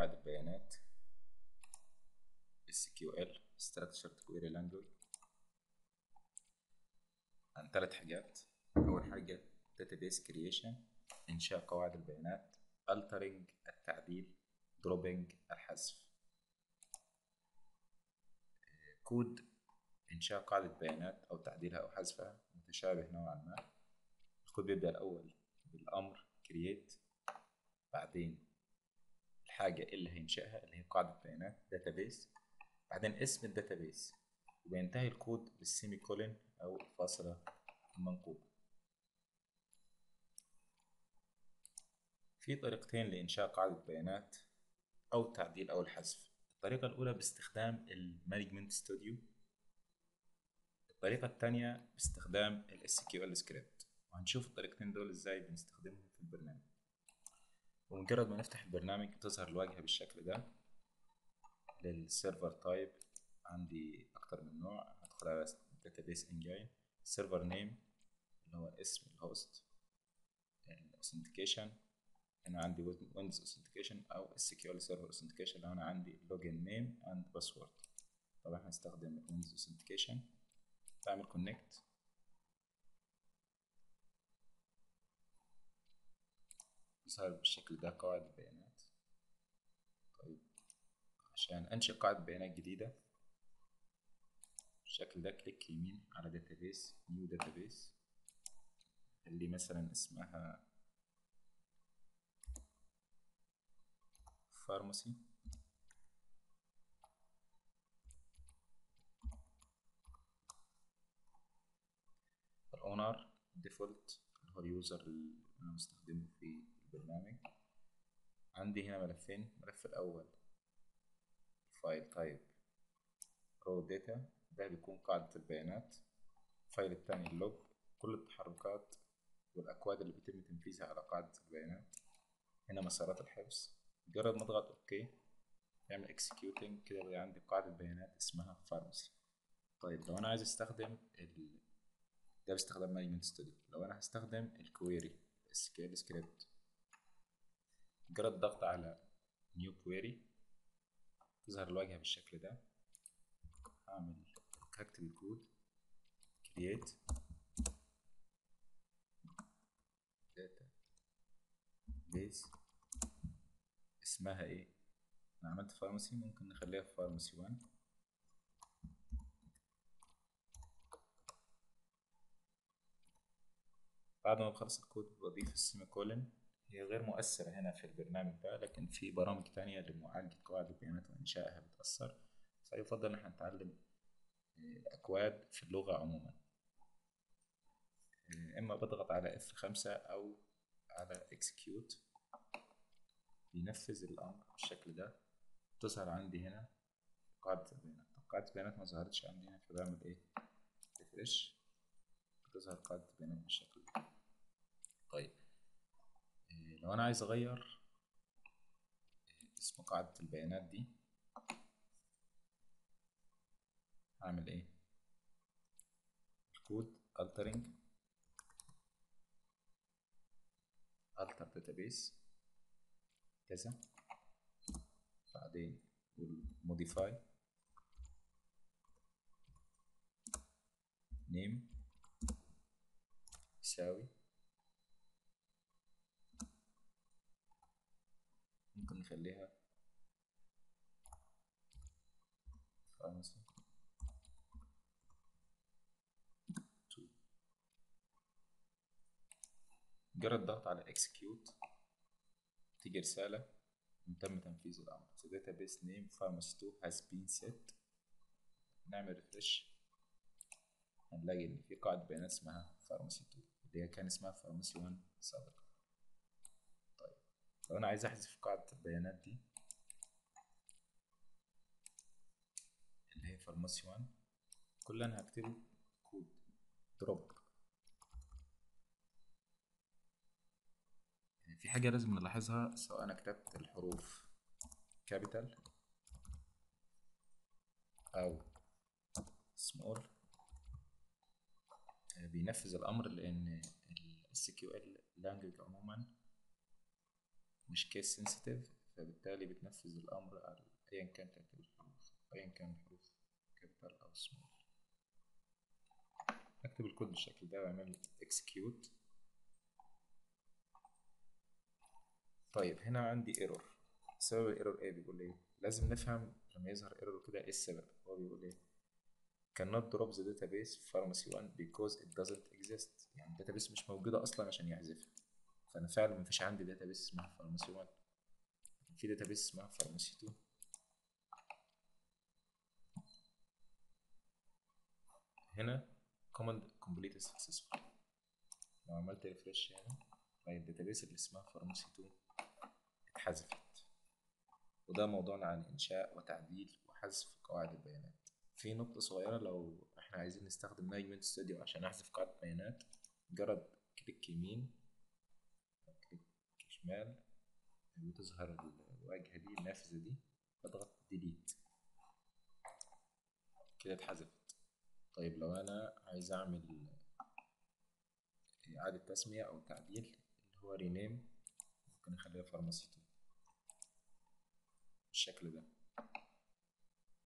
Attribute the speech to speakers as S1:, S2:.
S1: قواعد البيانات SQL Structured Query Language عن ثلاث حاجات أول حاجة Database Creation إنشاء قواعد البيانات Altering التعديل Dropping الحذف كود إنشاء قاعدة بيانات أو تعديلها أو حذفها متشابه نوعا ما الكود بيبدأ الأول بالأمر create بعدين الحاجة اللي هينشأها اللي هي قاعدة بيانات database بعدين اسم الداتابيس وبينتهي الكود بالسيمي كولن أو الفاصلة المنقوبة في طريقتين لإنشاء قاعدة بيانات أو تعديل أو الحذف الطريقة الأولى باستخدام المانجمنت ستوديو الطريقة التانية باستخدام ال SQL script وهنشوف الطريقتين دول ازاي بنستخدمهم في البرنامج ومجرد ما نفتح البرنامج تظهر الواجهة بالشكل ده للسيرفر تايب عندي أكتر من نوع هدخل على database engine سيرفر نيم اللي هو اسم الهوست الاوثنتيكيشن هنا عندي ويندوز اوثنتيكيشن او SQL سيرفر اوثنتيكيشن لو انا عندي لوجن نيم اند باسورد طبعا هنستخدم ويندوز اوثنتيكيشن بعمل كونكت يظهر بالشكل ده قواعد البيانات طيب عشان انشئ قاعدة بيانات جديدة بالشكل ده كليك يمين على database new database اللي مثلا اسمها pharmacy الاونر ديفولت اللي هو اليوزر اللي انا مستخدمه في البرنامج عندي هنا ملفين الملف الاول فايل تايب رو داتا ده بيكون قاعدة البيانات الفايل التاني اللوج كل التحركات والأكواد اللي بيتم تنفيذها على قاعدة البيانات هنا مسارات الحفظ مجرد ما اضغط اوكي يعمل اكسكيوتنج كده بقى عندي قاعدة بيانات اسمها فارماسي طيب لو انا عايز استخدم ال... ده باستخدام مانجمنت ستوديو لو انا هستخدم الكويري SQL سكريبت مجرد الضغط على نيو كويري تظهر الواجهة بالشكل ده هعمل هكتب الكود create data base اسمها ايه انا عملت فارماسي ممكن نخليها في فارماسي 1 بعد ما بخلص الكود بضيف السيمي كولن هي غير مؤثرة هنا في البرنامج ده لكن في برامج تانية لمعالجة قواعد البيانات وإنشائها بتأثر فيفضل إن احنا نتعلم الأكواد في اللغة عموما إما بضغط على F5 أو على Execute بينفذ الأمر بالشكل ده تظهر عندي هنا قاعدة البيانات قاعدة البيانات ما ظهرتش عندي هنا فبعمل إيه ريفرش بتظهر قاعدة البيانات بالشكل ده طيب لو أنا عايز أغير اسم قاعدة البيانات دي هعمل إيه الكود altering alter database كذا بعدين modify name يساوي ممكن نخليها pharmacy مجرد الضغط على execute تيجي رسالة إن تم تنفيذ الأمر the database name pharmacy 2 has been set نعمل refresh هنلاقي إن في قاعدة بيانات اسمها pharmacy 2 اللي هي كان اسمها pharmacy 1 سابقا طيب لو أنا عايز أحذف قاعدة البيانات دي اللي هي pharmacy 1 كل اللي أنا هكتبه كود drop في حاجة لازم نلاحظها سواء أنا كتبت الحروف كابيتال أو سمول بينفذ الأمر لأن ال SQL language عموما مش case sensitive فبالتالي بتنفذ الأمر على أيا كان ترتيب الحروف أيا كان الحروف كابيتال أو سمول أكتب الكود بالشكل ده وأعمل execute طيب هنا عندي ايرور سبب الايرور ايه بيقول ايه لازم نفهم لما يظهر ايرور كده ايه السبب هو بيقول ايه cannot drop the database pharmacy 1 because it doesn't exist يعني الداتابيس مش موجودة أصلا عشان يحذفها فأنا فعلا مفيش عندي داتابيس اسمها pharmacy 1 في داتابيس اسمها pharmacy 2 هنا command complete successful لو عملت ريفرش هنا هلاقي الداتابيس اللي اسمها pharmacy 2 اتحذفت وده موضوعنا عن إنشاء وتعديل وحذف قواعد البيانات في نقطة صغيرة لو احنا عايزين نستخدم مانجمنت ستوديو عشان احذف قاعدة بيانات مجرد كليك يمين كليك شمال بتظهر الواجهة دي النافذة دي بضغط ديليت كده اتحذفت طيب لو انا عايز اعمل اعادة تسمية او تعديل اللي هو رينيم ممكن اخليها فارماسي 2 بالشكل ده